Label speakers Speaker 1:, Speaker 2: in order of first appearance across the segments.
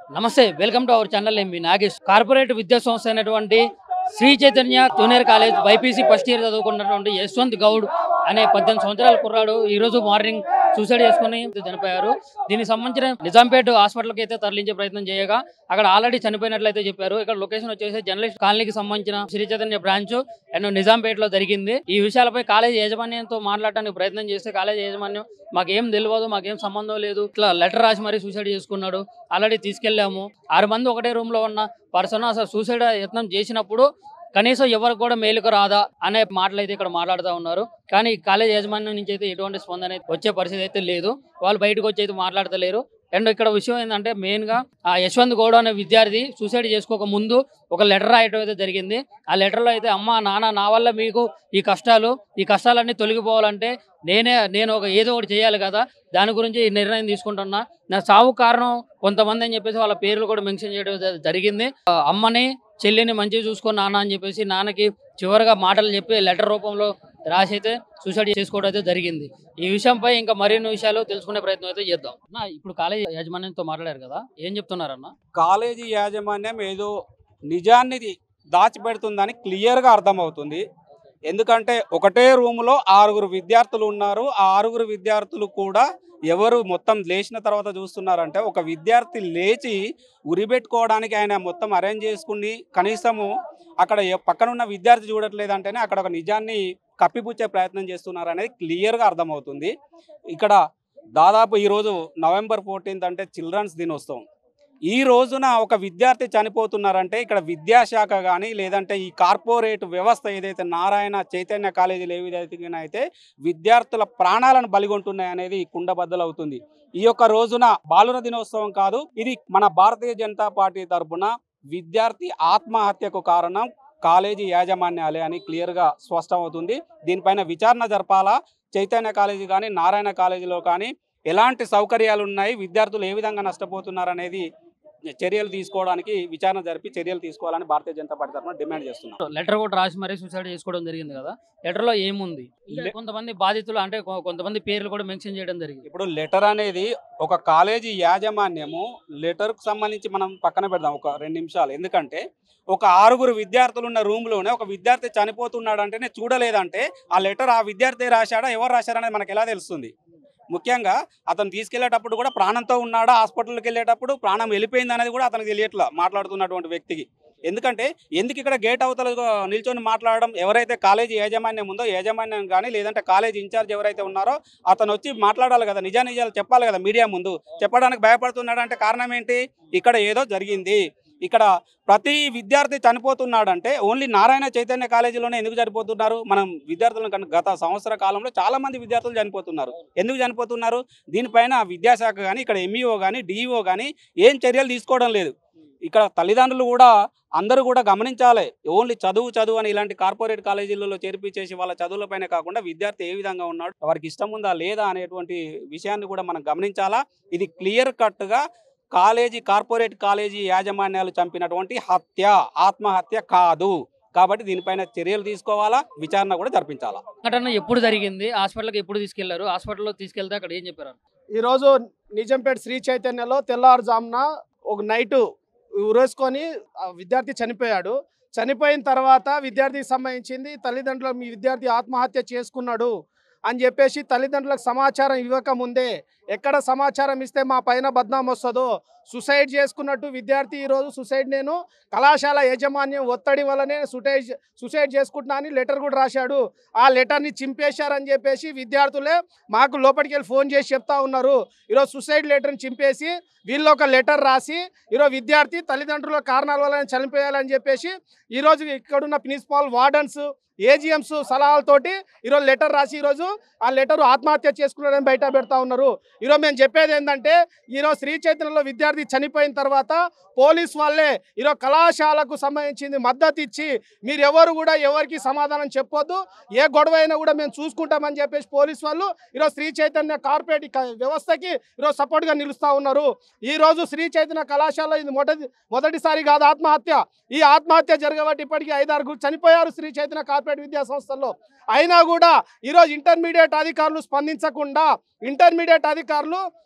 Speaker 1: నమస్తే welcome to our channel నేను మీ Nagesh corporate విద్యా సంస్థ అయినటువంటి Sri Chaitanya junior college BiPC first year చదువుకున్నటువంటి యశ్వంత్ గౌడ్ అనే పద్దెనిమిది సంవత్సరాల కుర్రాడు ఈ రోజు మార్నింగ్ సూసైడ్ చేసుకుని చనిపోయారు దీనికి సంబంధించిన నిజాంపేట హాస్పిటల్కి అయితే తరలించే ప్రయత్నం చేయగా అక్కడ ఆల్రెడీ చనిపోయినట్లయితే చెప్పారు ఇక్కడ లొకేషన్ వచ్చేసి జర్నలిస్ట్ కాలనీకి సంబంధించిన శ్రీ చైతన్య బ్రాంచ్ అండ్ నిజాంపేటలో జరిగింది ఈ విషయాలపై కాలేజ్ యాజమాన్యంతో మాట్లాడడానికి ప్రయత్నం చేస్తే కాలేజ్ యాజమాన్యం మాకేం తెలియదు మాకేం సంబంధం లేదు ఇట్లా లెటర్ రాసి మరీ సూసైడ్ చేసుకున్నాడు ఆల్రెడీ తీసుకెళ్ళాము ఆరు మంది ఒకటే రూమ్ లో ఉన్న పర్సన్ అసలు సూసైడ్ యత్నం చేసినప్పుడు కనీసం ఎవరికి కూడా మేలుకు రాదా అనే మాటలు అయితే ఇక్కడ మాట్లాడుతూ ఉన్నారు కానీ కాలేజ్ యాజమాన్యం నుంచి అయితే ఎటువంటి స్పందన అయితే వచ్చే పరిస్థితి అయితే లేదు వాళ్ళు బయటకు వచ్చి అయితే మాట్లాడతలేరు అండ్ ఇక్కడ విషయం ఏంటంటే మెయిన్ గా ఆ యశ్వంత్ గౌడ్ అనే విద్యార్థి సూసైడ్ చేసుకోక ముందు ఒక లెటర్ రాయటం అయితే జరిగింది ఆ లెటర్ లో అయితే అమ్మ నాన్న నా వల్ల మీకు ఈ కష్టాలు ఈ కష్టాలన్నీ తొలగిపోవాలంటే నేనే నేను ఒక ఏదో ఒకటి చేయాలి కదా దాని గురించి ఈ నిర్ణయం తీసుకుంటున్నా నా సావు కారణం కొంతమంది అని చెప్పేసి వాళ్ళ పేర్లు కూడా మెన్షన్ చేయడం జ- జరిగింది ఆ, అమ్మని చెల్లిని మంచిగా చూసుకొని నాన్న అని చెప్పేసి నాన్నకి చివరిగా మాటలు చెప్పి లెటర్ రూపంలో రాసి అయితే సూసైడ్ చేసుకోవడం అయితే జరిగింది ఈ విషయంపై ఇంకా మరిన్ని విషయాలు తెలుసుకునే ప్రయత్నం అయితే చేద్దాం అన్న ఇప్పుడు కాలేజ్ యాజమాన్యంతో మాట్లాడారు కదా ఏం చెప్తున్నారన్న
Speaker 2: కాలేజీ యాజమాన్యం ఏదో నిజాన్ని దాచిపెడుతుందని క్లియర్గా అర్థమవుతుంది ఎందుకంటే ఒకటే రూములో ఆరుగురు విద్యార్థులు ఉన్నారు ఆ ఆరుగురు విద్యార్థులు కూడా ఎవరు మొత్తం లేచిన తర్వాత చూస్తున్నారంటే ఒక విద్యార్థి లేచి ఉరిపెట్టుకోవడానికి ఆయన మొత్తం అరేంజ్ చేసుకుని కనీసము అక్కడ ఎ- పక్కనున్న విద్యార్థి చూడట్లేదంటేనే అక్కడ ఒక నిజాన్ని కప్పిపుచ్చే ప్రయత్నం చేస్తున్నారు అనేది క్లియర్గా అర్థమవుతుంది ఇక్కడ దాదాపు ఈరోజు నవంబర్ ఫోర్టీన్త్ అంటే చిల్డ్రన్స్ దినోత్సవం ఈ రోజున ఒక విద్యార్థి చనిపోతున్నారంటే ఇక్కడ విద్యాశాఖ కానీ లేదంటే ఈ కార్పొరేట్ వ్యవస్థ ఏదైతే నారాయణ చైతన్య కాలేజీలు ఏ విధంగా అయితే విద్యార్థుల ప్రాణాలను బలిగొంటున్నాయి అనేది కుండబద్దలవుతుంది ఈ యొక్క రోజున బాలుర దినోత్సవం కాదు ఇది మన భారతీయ జనతా పార్టీ తరపున విద్యార్థి ఆత్మహత్యకు కారణం కాలేజీ యాజమాన్యాలే అని క్లియర్గా స్పష్టమవుతుంది దీనిపైన విచారణ జరపాలా చైతన్య కాలేజీ కానీ నారాయణ కాలేజీలో కానీ ఎలాంటి సౌకర్యాలు ఉన్నాయి విద్యార్థులు ఏ విధంగా నష్టపోతున్నారు అనేది చర్యలు తీసుకోవడానికి విచారణ జరిపి చర్యలు తీసుకోవాలని భారతీయ జనతా పార్టీ తరఫున డిమాండ్ చేస్తున్నారు
Speaker 1: లెటర్ కూడా రాసి మరీ సూసైడ్ చేసుకోవడం జరిగింది కదా లెటర్ లో ఏముంది ఇంకా కొంతమంది బాధితులు అంటే కొ- కొంతమంది పేర్లు కూడా మెన్షన్ చేయడం జరిగింది
Speaker 2: ఇప్పుడు లెటర్ అనేది ఒక కాలేజీ యాజమాన్యము లెటర్కు సంబంధించి మనం పక్కన పెడదాం ఒక రెండు నిమిషాలు ఎందుకంటే ఒక ఆరుగురు విద్యార్థులు ఉన్న రూమ్లోనే ఒక విద్యార్థి చనిపోతున్నాడు అంటేనే చూడలేదంటే ఆ లెటర్ ఆ విద్యార్థి రాశాడా ఎవరు రాశారనేది మనకు ఎలా తెలుస్తుంది ముఖ్యంగా అతను తీసుకెళ్లేటప్పుడు కూడా ప్రాణంతో ఉన్నాడా హాస్పిటల్కి వెళ్ళేటప్పుడు ప్రాణం వెళ్ళిపోయింది అనేది కూడా అతనికి తెలియట్లా మాట్లాడుతున్నటువంటి వ్యక్తికి ఎందుకంటే ఎందుకు ఇక్కడ గేట్ అవతల నిల్చొని మాట్లాడడం ఎవరైతే కాలేజీ యాజమాన్యం ఉందో యాజమాన్యం కానీ లేదంటే కాలేజీ ఇన్ఛార్జ్ ఎవరైతే ఉన్నారో అతను వచ్చి మాట్లాడాలి కదా నిజా నిజాలు చెప్పాలి కదా మీడియా ముందు చెప్పడానికి భయపడుతున్నాడు అంటే కారణం ఏంటి ఇక్కడ ఏదో జరిగింది ఇక్కడ ప్రతి విద్యార్థి చనిపోతున్నాడంటే ఓన్లీ నారాయణ చైతన్య కాలేజీలోనే ఎందుకు చనిపోతున్నారు మనం విద్యార్థులను కనుక గత సంవత్సర కాలంలో చాలా మంది విద్యార్థులు చనిపోతున్నారు ఎందుకు చనిపోతున్నారు దీనిపైన విద్యాశాఖ కానీ ఇక్కడ ఎంఈఓ కానీ డిఈఓ కానీ ఏం చర్యలు తీసుకోవడం లేదు ఇక్కడ తల్లిదండ్రులు కూడా అందరూ కూడా గమనించాలి ఓన్లీ చదువు చదువు అని ఇలాంటి కార్పొరేట్ కాలేజీలలో చేర్పించేసి వాళ్ళ చదువులపైన కాకుండా విద్యార్థి ఏ విధంగా ఉన్నాడు వారికి ఇష్టం ఉందా లేదా అనేటువంటి విషయాన్ని కూడా మనం గమనించాలా ఇది క్లియర్ కట్గా కాలేజీ కార్పొరేట్ కాలేజీ యాజమాన్యాలు చంపినటువంటి హత్య ఆత్మహత్య కాదు కాబట్టి దీనిపైన చర్యలు తీసుకోవాలా విచారణ కూడా జరిపించాలా
Speaker 1: సంఘటన ఎప్పుడు జరిగింది హాస్పిటల్కి ఎప్పుడు తీసుకెళ్లారు హాస్పిటల్లో తీసుకెళ్తే అక్కడ ఏం చెప్పారు
Speaker 3: ఈరోజు నిజంపేట శ్రీ చైతన్యలో తెల్లవారుజామున ఒక నైటు ఉరేసుకొని ఆ విద్యార్థి చనిపోయాడు చనిపోయిన తర్వాత విద్యార్థికి సంబంధించింది తల్లిదండ్రులు మీ విద్యార్థి ఆత్మహత్య చేసుకున్నాడు అని చెప్పేసి తల్లిదండ్రులకు సమాచారం ఇవ్వక ముందే ఎక్కడ సమాచారం ఇస్తే మా పైన బద్నాం వస్తుందో సుసైడ్ చేసుకున్నట్టు విద్యార్థి ఈరోజు సుసైడ్ నేను కళాశాల యాజమాన్యం ఒత్తిడి వల్లనే సుసైడ్ సుసైడ్ చేసుకుంటున్నా అని లెటర్ కూడా రాశాడు ఆ లెటర్ని చింపేశారని చెప్పేసి విద్యార్థులే మాకు లోపలికి వెళ్ళి ఫోన్ చేసి చెప్తా ఉన్నారు ఈరోజు సుసైడ్ లెటర్ని చింపేసి వీళ్ళు ఒక లెటర్ రాసి ఈరోజు విద్యార్థి తల్లిదండ్రుల కారణాల వల్ల చనిపోయాలని చెప్పేసి ఈరోజు ఇక్కడున్న ప్రిన్సిపాల్ వార్డన్స్ ఏజిఎంస్ సలహాలతోటి ఈరోజు లెటర్ రాసి ఈరోజు ఆ లెటర్ ఆత్మహత్య చేసుకున్నారని బయట పెడతా ఉన్నారు ఈరోజు మేము చెప్పేది ఏంటంటే ఈరోజు శ్రీ చైతన్యలో విద్యార్థి చనిపోయిన తర్వాత పోలీస్ వాళ్ళే ఈరోజు కళాశాలకు సంబంధించింది మద్దతు ఇచ్చి మీరు ఎవరు కూడా ఎవరికి సమాధానం చెప్పొద్దు ఏ గొడవ అయినా కూడా మేము చూసుకుంటామని చెప్పేసి పోలీస్ వాళ్ళు ఈరోజు శ్రీ చైతన్య కార్పొరేట్ క- వ్యవస్థకి ఈరోజు సపోర్ట్గా నిలుస్తూ ఉన్నారు ఈ రోజు శ్రీ చైతన్య కళాశాలలో ఇది మొదటి మొదటిసారి కాదు ఆత్మహత్య ఈ ఆత్మహత్య జరగబట్టి ఇప్పటికీ ఐదారుగురు చనిపోయారు శ్రీ చైతన్య కార్పొరేట్ విద్యా సంస్థల్లో అయినా కూడా ఈరోజు ఇంటర్మీడియట్ అధికారులు స్పందించకుండా ఇంటర్మీడియట్ అధికారులు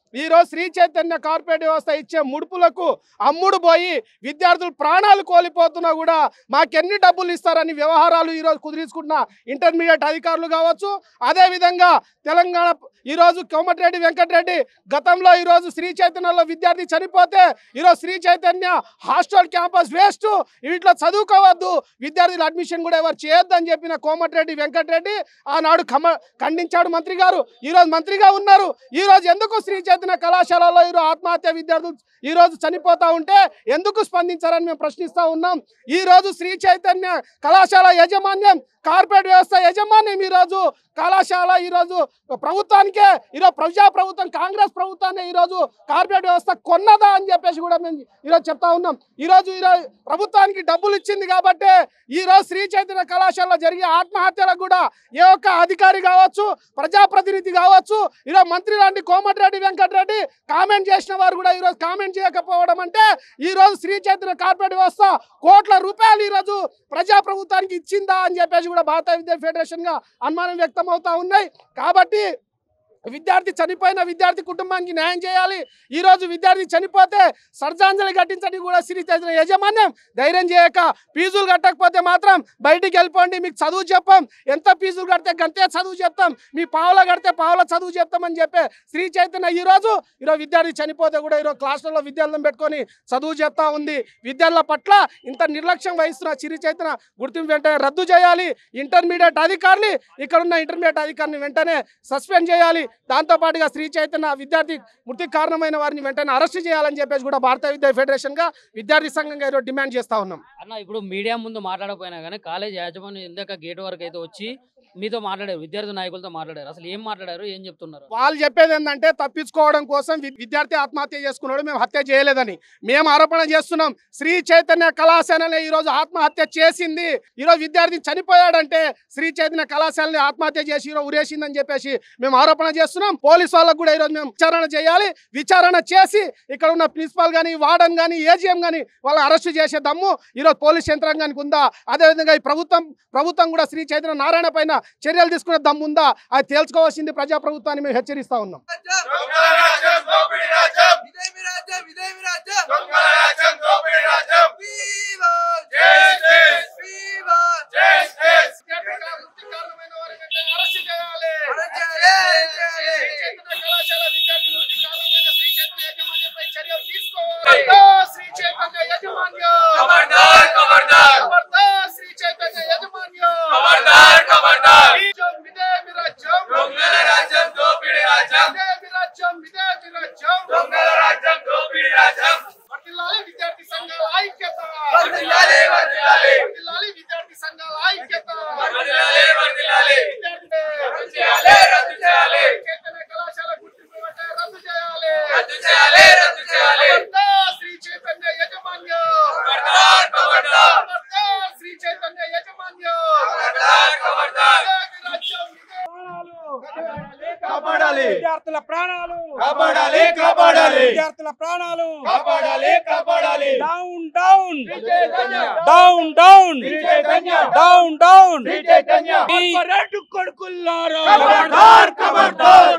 Speaker 3: ఈ రోజు శ్రీ చైతన్య కార్పొరేట్ వ్యవస్థ ఇచ్చే ముడుపులకు అమ్ముడు పోయి విద్యార్థులు ప్రాణాలు కోల్పోతున్నా కూడా మాకెన్ని డబ్బులు ఇస్తారని వ్యవహారాలు ఈరోజు కుదిరించుకుంటున్న ఇంటర్మీడియట్ అధికారులు కావచ్చు అదేవిధంగా తెలంగాణ ఈరోజు కోమటిరెడ్డి వెంకటరెడ్డి గతంలో ఈరోజు శ్రీ చైతన్యలో విద్యార్థి చనిపోతే ఈరోజు Sri Chaitanya hostel campus waste వీటిలో చదువుకోవద్దు విద్యార్థుల అడ్మిషన్ కూడా ఎవరు చేయొద్దని చెప్పిన కోమటిరెడ్డి వెంకటరెడ్డి ఆనాడు కమ ఖండించాడు మంత్రి గారు ఈరోజు మంత్రిగా ఉన్నారు ఈరోజు ఎందుకు శ్రీ చైతన్య కళాశాలలో ఈరోజు ఆత్మహత్య విద్యార్థులు ఈరోజు చనిపోతా ఉంటే ఎందుకు స్పందించారని మేము ప్రశ్నిస్తూ ఉన్నాం ఈరోజు శ్రీ చైతన్య కళాశాల యాజమాన్యం కార్పొరేట్ వ్యవస్థ యాజమాన్యం ఈరోజు కళాశాల ఈరోజు ప్రభుత్వానికే ఈరోజు ప్రజా ప్రభుత్వం కాంగ్రెస్ ప్రభుత్వాన్ని ఈరోజు కార్పొరేట్ వ్యవస్థ కొన్నదా అని చెప్పేసి కూడా మేము ఈరోజు చెప్తా ఉన్నాం ఈరోజు ఈరోజు ప్రభుత్వానికి డబ్బులు ఇచ్చింది కాబట్టి ఈరోజు శ్రీ చైతన్య కళాశాలలో జరిగే ఆత్మహత్యలకు కూడా ఏ ఒక్క అధికారి కావచ్చు ప్రజాప్రతినిధి కావచ్చు ఈరోజు మంత్రి లాంటి కోమటిరెడ్డి వెంకటరెడ్డి కామెంట్ చేసిన వారు కూడా ఈరోజు కామెంట్ చేయకపోవడం అంటే ఈరోజు శ్రీ చైతన్య కార్పొరేట్ వ్యవస్థ కోట్ల రూపాయలు ఈరోజు ప్రజా ప్రభుత్వానికి ఇచ్చిందా అని చెప్పేసి కూడా భారత విద్యా ఫెడరేషన్ గా అనుమానం వ్యక్తం అవుతా ఉన్నాయి కాబట్టి విద్యార్థి చనిపోయిన విద్యార్థి కుటుంబానికి న్యాయం చేయాలి ఈ రోజు విద్యార్థి చనిపోతే సర్జాంజలి కట్టించని కూడా శ్రీ చైతన్య యాజమాన్యం ధైర్యం చేయక ఫీజులు కట్టకపోతే మాత్రం బయటికి వెళ్ళిపోండి మీకు చదువు చెప్పాం ఎంత ఫీజులు కడితే గంతే చదువు చెప్తాం మీ పావుల కడితే పావుల చదువు చెప్తామని చెప్పే శ్రీ చైతన్య ఈ రోజు ఈరోజు విద్యార్థి చనిపోతే కూడా ఈరోజు క్లాసులలో విద్యార్థులను పెట్టుకొని చదువు చెప్తా ఉంది విద్యార్థుల పట్ల ఇంత నిర్లక్ష్యం వహిస్తున్న శ్రీ చైతన్య గుర్తింపు వెంటనే రద్దు చేయాలి ఇంటర్మీడియట్ అధికారులు ఇక్కడ ఉన్న ఇంటర్మీడియట్ అధికారిని వెంటనే సస్పెండ్ చేయాలి దాంతో పాటుగా శ్రీ చైతన్య విద్యార్థి మృతికి కారణమైన వారిని వెంటనే అరెస్ట్ చేయాలని చెప్పేసి కూడా భారత విద్యా ఫెడరేషన్ గా విద్యార్థి సంఘంగా ఈరోజు డిమాండ్ చేస్తా ఉన్నాం
Speaker 1: అన్న ఇప్పుడు మీడియా ముందు మాట్లాడకపోయినా కానీ కాలేజ్ యాజమాన్యం ఇందాక గేట్ వరకు అయితే వచ్చి మీతో మాట్లాడారు విద్యార్థి నాయకులతో మాట్లాడారు అసలు ఏం మాట్లాడారు ఏం చెప్తున్నారు
Speaker 3: వాళ్ళు చెప్పేది ఏంటంటే తప్పించుకోవడం కోసం వి- విద్యార్థి ఆత్మహత్య చేసుకున్నాడు మేము హత్య చేయలేదని మేము ఆరోపణ చేస్తున్నాం శ్రీ చైతన్య కళాశాలనే ఈ రోజు ఆత్మహత్య చేసింది ఈరోజు విద్యార్థి చనిపోయాడంటే శ్రీ చైతన్య కళాశాలని ఆత్మహత్య చేసి ఈరోజు ఉరేసిందని చెప్పేసి మేము ఆరోపణ చేస్తున్నాం పోలీస్ వాళ్ళకు కూడా ఈరోజు మేము విచారణ చేయాలి విచారణ చేసి ఇక్కడ ఉన్న ప్రిన్సిపాల్ కానీ వార్డన్ కానీ ఏజీఎం కానీ వాళ్ళని అరెస్ట్ చేసే దమ్ము ఈరోజు పోలీస్ యంత్రాంగానికి ఉందా అదేవిధంగా ఈ ప్రభుత్వం ప్రభుత్వం కూడా శ్రీ చైతన్య నారాయణ పైన చర్యలు తీసుకునే దమ్ము ఉందా అది తేల్చుకోవాల్సింది ప్రజా ప్రభుత్వాన్ని మేము హెచ్చరిస్తా ఉన్నాం
Speaker 4: రాజ్యం దోపిడీ రాజ్యం ఇదేమి రాజ్యం ఇదేమి రాజ్యం దొంగల రాజ్యం దోపిడీ రాజ్యం viva justice viva justice arrest చేయాలి అరెస్ట్ చేయాలి
Speaker 3: శ్రీ చైతన్య యాజమాన్యం
Speaker 4: ఖబర్దార్ ఖబర్దార్
Speaker 3: ఖబర్దార్ శ్రీ చైతన్య యాజమాన్యం
Speaker 4: ఖబర్దార్ ఖబర్దార్
Speaker 3: రాజ్యం ఇదేమి రాజ్యం
Speaker 4: దొంగల రాజ్యం దోపిడీ రాజ్యం
Speaker 3: ఇదేమి రాజ్యం ఇదేమి రాజ్యం
Speaker 4: దొంగల రాజ్యం దోపిడీ రాజ్యం
Speaker 3: వర్ధిల్లాలి విద్యార్థి సంఘాల ఐక్యత
Speaker 4: వర్ధిల్లాలి, వర్ధిల్లాలి.
Speaker 3: వర్ధిల్లాలి విద్యార్థి సంఘాల ఐక్యత
Speaker 4: వర్ధిల్లాలి, వర్ధిల్లాలి.
Speaker 3: విద్యార్థి
Speaker 4: రద్దు చేయాలి, రద్దు చేయాలి.
Speaker 3: చైతన్య కళాశాల గుర్తింపు వెంటనే రద్దు చేయాలి
Speaker 4: రద్దు చేయాలి, రద్దు చేయాలి.
Speaker 3: ఖబర్దార్ శ్రీ చైతన్య యాజమాన్యం
Speaker 4: ఖబర్దార్, ఖబర్దార్.
Speaker 3: ఖబర్దార్ శ్రీ చైతన్య యాజమాన్యం
Speaker 4: ఖబర్దార్, ఖబర్దార్.
Speaker 3: ఇదేమి రాజ్యం ఇదేమి
Speaker 5: కాపాడాలి
Speaker 6: విద్యార్థుల ప్రాణాలు
Speaker 5: కాపాడాలి కాపాడాలి
Speaker 6: విద్యార్థుల ప్రాణాలు
Speaker 5: కాపాడాలి కాపాడాలి
Speaker 6: down down
Speaker 5: Chaitanya
Speaker 6: down down
Speaker 5: Chaitanya
Speaker 6: down down
Speaker 5: Chaitanya
Speaker 6: Reddy కొడుకుల్లారా
Speaker 5: ఖబర్దార్ ఖబర్దార్